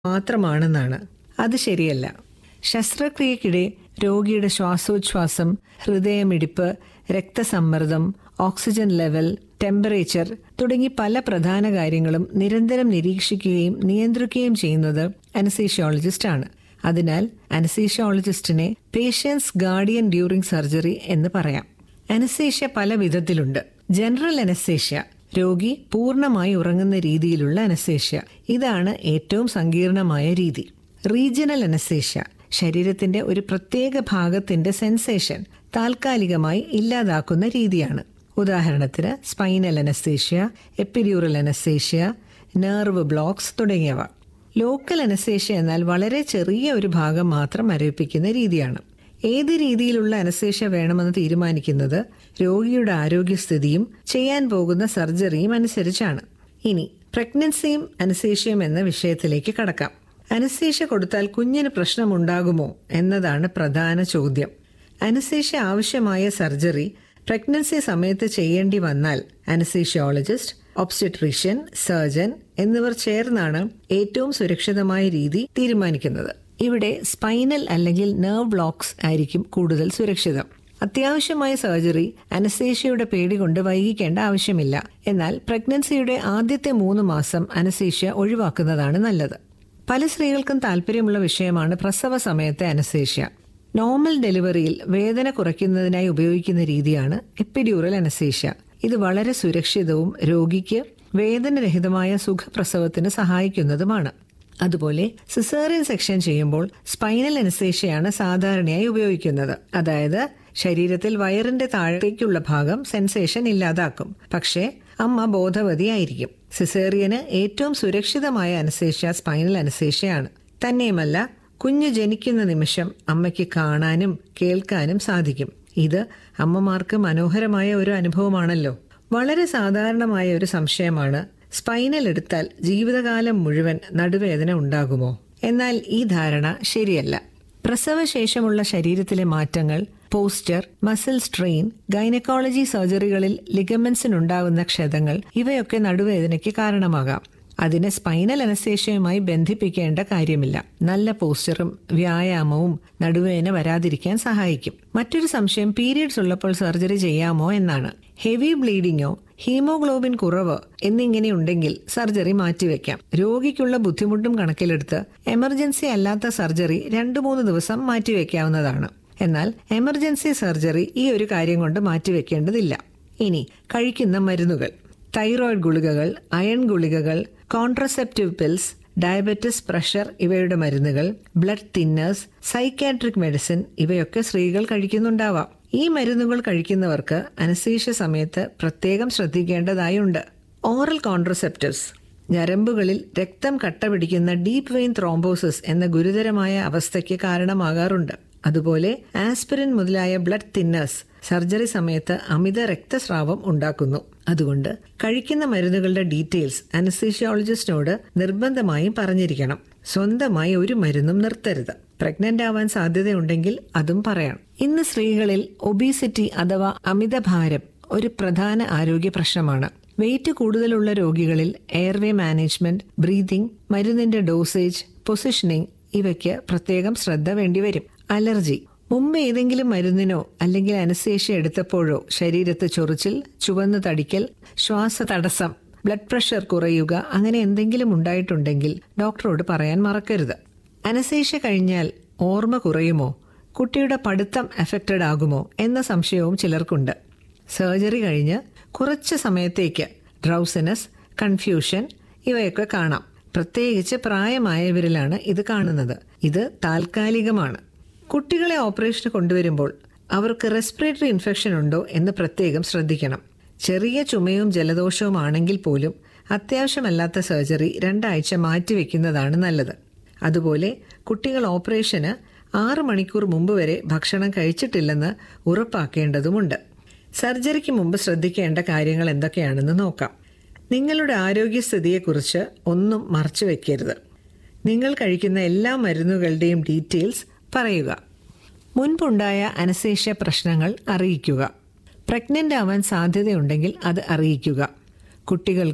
മാത്രമാണെന്നാണ് അത് ശരിയല്ല ശസ്ത്രക്രിയക്കിടെ രോഗിയുടെ ശ്വാസോച്ഛ്വാസം ഹൃദയമിടിപ്പ് രക്തസമ്മർദ്ദം ഓക്സിജൻ ലെവൽ ടെമ്പറേച്ചർ തുടങ്ങി പല പ്രധാന കാര്യങ്ങളും നിരന്തരം നിരീക്ഷിക്കുകയും നിയന്ത്രിക്കുകയും ചെയ്യുന്നത് അനസീഷ്യോളജിസ്റ്റ് ആണ് അതിനാൽ അനസീഷ്യോളജിസ്റ്റിനെ പേഷ്യൻസ് ഗാർഡിയൻ ഡ്യൂറിംഗ് സർജറി എന്ന് പറയാം അനസേഷ്യ പല വിധത്തിലുണ്ട് ജനറൽ അനസേഷ്യ രോഗി പൂർണ്ണമായി ഉറങ്ങുന്ന രീതിയിലുള്ള അനസേഷ്യ ഇതാണ് ഏറ്റവും സങ്കീർണമായ രീതി റീജിയണൽ അനസേഷ്യ ശരീരത്തിന്റെ ഒരു പ്രത്യേക ഭാഗത്തിന്റെ സെൻസേഷൻ താൽക്കാലികമായി ഇല്ലാതാക്കുന്ന രീതിയാണ് ഉദാഹരണത്തിന് spinal anaesthesia epidural anaesthesia nerve blocks തുടങ്ങിയവ ലോക്കൽ അനസ്തേഷ്യ എന്നാൽ വളരെ ചെറിയ ഒരു ഭാഗം മാത്രം മരവിപ്പിക്കുന്ന രീതിയാണ് ഏത് രീതിയിലുള്ള അനസ്തേഷ്യ വേണമെന്ന് തീരുമാനിക്കുന്നത് രോഗിയുടെ ആരോഗ്യസ്ഥിതിയും ചെയ്യാൻ പോകുന്ന സർജറിയും അനുസരിച്ചാണ് ഇനി പ്രഗ്നൻസിയും അനസ്തേഷ്യയും എന്ന വിഷയത്തിലേക്ക് കടക്കാം അനസ്തേഷ്യ കൊടുത്താൽ കുഞ്ഞിന് പ്രശ്നമുണ്ടാകുമോ എന്നതാണ് പ്രധാന ചോദ്യം അനസ്തേഷ്യ ആവശ്യമായ സർജറി പ്രഗ്നൻസി സമയത്ത് ചെയ്യേണ്ടി വന്നാൽ അനസ്തീഷ്യോളജിസ്റ്റ് ഒബ്സ്റ്റട്രീഷ്യൻ സർജൻ എന്നിവർ ചേർന്നാണ് ഏറ്റവും സുരക്ഷിതമായ രീതി തീരുമാനിക്കുന്നത് ഇവിടെ സ്പൈനൽ അല്ലെങ്കിൽ നെർവ് ബ്ലോക്സ് ആയിരിക്കും കൂടുതൽ സുരക്ഷിതം അത്യാവശ്യമായ സർജറി അനസ്തേഷ്യയുടെ പേടി കൊണ്ട് വൈകിക്കേണ്ട ആവശ്യമില്ല എന്നാൽ പ്രഗ്നൻസിയുടെ ആദ്യത്തെ മൂന്ന് മാസം അനസ്തേഷ്യ ഒഴിവാക്കുന്നതാണ് നല്ലത് പല സ്ത്രീകൾക്കും താല്പര്യമുള്ള വിഷയമാണ് പ്രസവ സമയത്തെ അനസ്തേഷ്യ നോർമൽ ഡെലിവറിയിൽ വേദന കുറയ്ക്കുന്നതിനായി ഉപയോഗിക്കുന്ന രീതിയാണ് എപ്പിഡ്യൂറൽ അനസ്തേഷ്യ ഇത് വളരെ സുരക്ഷിതവും രോഗിക്ക് വേദനരഹിതമായ സുഖപ്രസവത്തിന് സഹായിക്കുന്നതുമാണ് അതുപോലെ സിസേറിയൻ സെക്ഷൻ ചെയ്യുമ്പോൾ സ്പൈനൽ അനസ്തേഷ്യയാണ് സാധാരണയായി ഉപയോഗിക്കുന്നത് അതായത് ശരീരത്തിൽ വയറിന്റെ താഴേക്കുള്ള ഭാഗം സെൻസേഷൻ ഇല്ലാതാക്കും പക്ഷേ അമ്മ ബോധവതിയായിരിക്കും സിസേറിയന് ഏറ്റവും സുരക്ഷിതമായ അനസ്തേഷ്യ സ്പൈനൽ അനസ്തേഷ്യയാണ് തന്നെയുമല്ല കുഞ്ഞ് ജനിക്കുന്ന നിമിഷം അമ്മയ്ക്ക് കാണാനും കേൾക്കാനും സാധിക്കും ഇത് അമ്മമാർക്ക് മനോഹരമായ ഒരു അനുഭവമാണല്ലോ വളരെ സാധാരണമായ ഒരു സംശയമാണ് സ്പൈനൽ എടുത്താൽ ജീവിതകാലം മുഴുവൻ നടുവേദന ഉണ്ടാകുമോ എന്നാൽ ഈ ധാരണ ശരിയല്ല പ്രസവശേഷമുള്ള ശരീരത്തിലെ മാറ്റങ്ങൾ പോസ്റ്റർ മസിൽ സ്ട്രെയിൻ ഗൈനക്കോളജി സർജറികളിൽ ലിഗമെന്റ്സിനുണ്ടാകുന്ന ക്ഷതങ്ങൾ ഇവയൊക്കെ നടുവേദനയ്ക്ക് കാരണമാകാം അതിനെ സ്പൈനൽ അനസ്തേഷ്യയുമായി ബന്ധിപ്പിക്കേണ്ട കാര്യമില്ല നല്ല പോസ്റ്ററും വ്യായാമവും നടുവേദന വരാതിരിക്കാൻ സഹായിക്കും മറ്റൊരു സംശയം പീരിയഡ്സ് ഉള്ളപ്പോൾ സർജറി ചെയ്യാമോ എന്നാണ് ഹെവി ബ്ലീഡിങ്ങോ ഹീമോഗ്ലോബിൻ കുറവ് എന്നിങ്ങനെ ഉണ്ടെങ്കിൽ സർജറി മാറ്റിവെക്കാം രോഗിക്കുള്ള ബുദ്ധിമുട്ടും കണക്കിലെടുത്ത് എമർജൻസി അല്ലാത്ത സർജറി രണ്ടു മൂന്ന് ദിവസം മാറ്റിവെക്കാവുന്നതാണ് എന്നാൽ എമർജൻസി സർജറി ഈ ഒരു കാര്യം കൊണ്ട് മാറ്റിവെക്കേണ്ടതില്ല ഇനി കഴിക്കുന്ന മരുന്നുകൾ തൈറോയിഡ് ഗുളികകൾ അയൺ ഗുളികകൾ കോൺട്രസെപ്റ്റീവ് പിൽസ് ഡയബറ്റിസ് പ്രഷർ ഇവയുടെ മരുന്നുകൾ ബ്ലഡ് തിന്നേഴ്സ് സൈക്കാട്രിക് മെഡിസിൻ ഇവയൊക്കെ സ്ത്രീകൾ കഴിക്കുന്നുണ്ടാവാം ഈ മരുന്നുകൾ കഴിക്കുന്നവർക്ക് അനസ്തീഷ്യ സമയത്ത് പ്രത്യേകം ശ്രദ്ധിക്കേണ്ടതായുണ്ട് ഓറൽ കോൺട്രസെപ്റ്റീവ്സ് ഞരമ്പുകളിൽ രക്തം കട്ട പിടിക്കുന്ന ഡീപ്പ് വെയിൻ ത്രോംബോസിസ് എന്ന ഗുരുതരമായ അവസ്ഥയ്ക്ക് കാരണമാകാറുണ്ട് അതുപോലെ ആസ്പിരിൻ മുതലായ ബ്ലഡ് തിന്നേഴ്സ് സർജറി സമയത്ത് അമിത രക്തസ്രാവം ഉണ്ടാക്കുന്നു അതുകൊണ്ട് കഴിക്കുന്ന മരുന്നുകളുടെ ഡീറ്റെയിൽസ് അനസ്തീഷ്യോളജിസ്റ്റിനോട് നിർബന്ധമായും പറഞ്ഞിരിക്കണം സ്വന്തമായി ഒരു മരുന്നും നിർത്തരുത് പ്രഗ്നന്റ് ആവാൻ സാധ്യതയുണ്ടെങ്കിൽ അതും പറയണം ഇന്ന് സ്ത്രീകളിൽ ഒബീസിറ്റി അഥവാ അമിതഭാരം ഒരു പ്രധാന ആരോഗ്യ പ്രശ്നമാണ് വെയിറ്റ് കൂടുതലുള്ള രോഗികളിൽ എയർവേ മാനേജ്മെന്റ് ബ്രീതിംഗ് മരുന്നിന്റെ ഡോസേജ് പൊസിഷനിങ് ഇവയ്ക്ക് പ്രത്യേകം ശ്രദ്ധ വേണ്ടിവരും അലർജി മുമ്പ് ഏതെങ്കിലും മരുന്നിനോ അല്ലെങ്കിൽ അനസ്തേഷ്യ എടുത്തപ്പോഴോ ശരീരത്ത് ചൊറിച്ചിൽ ചുവന്ന് തടിക്കൽ ശ്വാസ തടസ്സം ബ്ലഡ് പ്രഷർ കുറയുക അങ്ങനെ എന്തെങ്കിലും ഉണ്ടായിട്ടുണ്ടെങ്കിൽ ഡോക്ടറോട് പറയാൻ മറക്കരുത് അനസ്തേഷ്യ കഴിഞ്ഞാൽ ഓർമ്മ കുറയുമോ കുട്ടിയുടെ പഠിത്തം എഫക്റ്റഡ് ആകുമോ എന്ന സംശയവും ചിലർക്കുണ്ട് സർജറി കഴിഞ്ഞ് കുറച്ച് സമയത്തേക്ക് ഡ്രൗസിനസ് കൺഫ്യൂഷൻ ഇവയൊക്കെ കാണാം പ്രത്യേകിച്ച് പ്രായമായവരിലാണ് ഇത് കാണുന്നത് ഇത് താൽക്കാലികമാണ് കുട്ടികളെ ഓപ്പറേഷന് കൊണ്ടുവരുമ്പോൾ അവർക്ക് റെസ്പിറേറ്ററി ഇൻഫെക്ഷൻ ഉണ്ടോ എന്ന് പ്രത്യേകം ശ്രദ്ധിക്കണം ചെറിയ ചുമയും ജലദോഷവും ആണെങ്കിൽ പോലും അത്യാവശ്യമല്ലാത്ത സർജറി രണ്ടാഴ്ച മാറ്റിവെക്കുന്നതാണ് നല്ലത് അതുപോലെ കുട്ടികൾ ഓപ്പറേഷന് ആറ് മണിക്കൂർ മുമ്പ് വരെ ഭക്ഷണം കഴിച്ചിട്ടില്ലെന്ന് ഉറപ്പാക്കേണ്ടതുമുണ്ട് സർജറിക്ക് മുമ്പ് ശ്രദ്ധിക്കേണ്ട കാര്യങ്ങൾ എന്തൊക്കെയാണെന്ന് നോക്കാം നിങ്ങളുടെ ആരോഗ്യസ്ഥിതിയെക്കുറിച്ച് ഒന്നും മറച്ചു വെക്കരുത് നിങ്ങൾ കഴിക്കുന്ന എല്ലാ മരുന്നുകളുടെയും ഡീറ്റെയിൽസ് പറയുക മുൻപുണ്ടായ അനശേഷ്യ പ്രശ്നങ്ങൾ അറിയിക്കുക പ്രഗ്നന്റ് ആവാൻ സാധ്യതയുണ്ടെങ്കിൽ അത് അറിയിക്കുക കുട്ടികൾക്ക്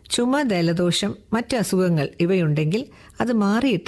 ചുമ ജലദോഷം മറ്റ് അസുഖങ്ങൾ ഇവയുണ്ടെങ്കിൽ അത് മാറിയിട്ട്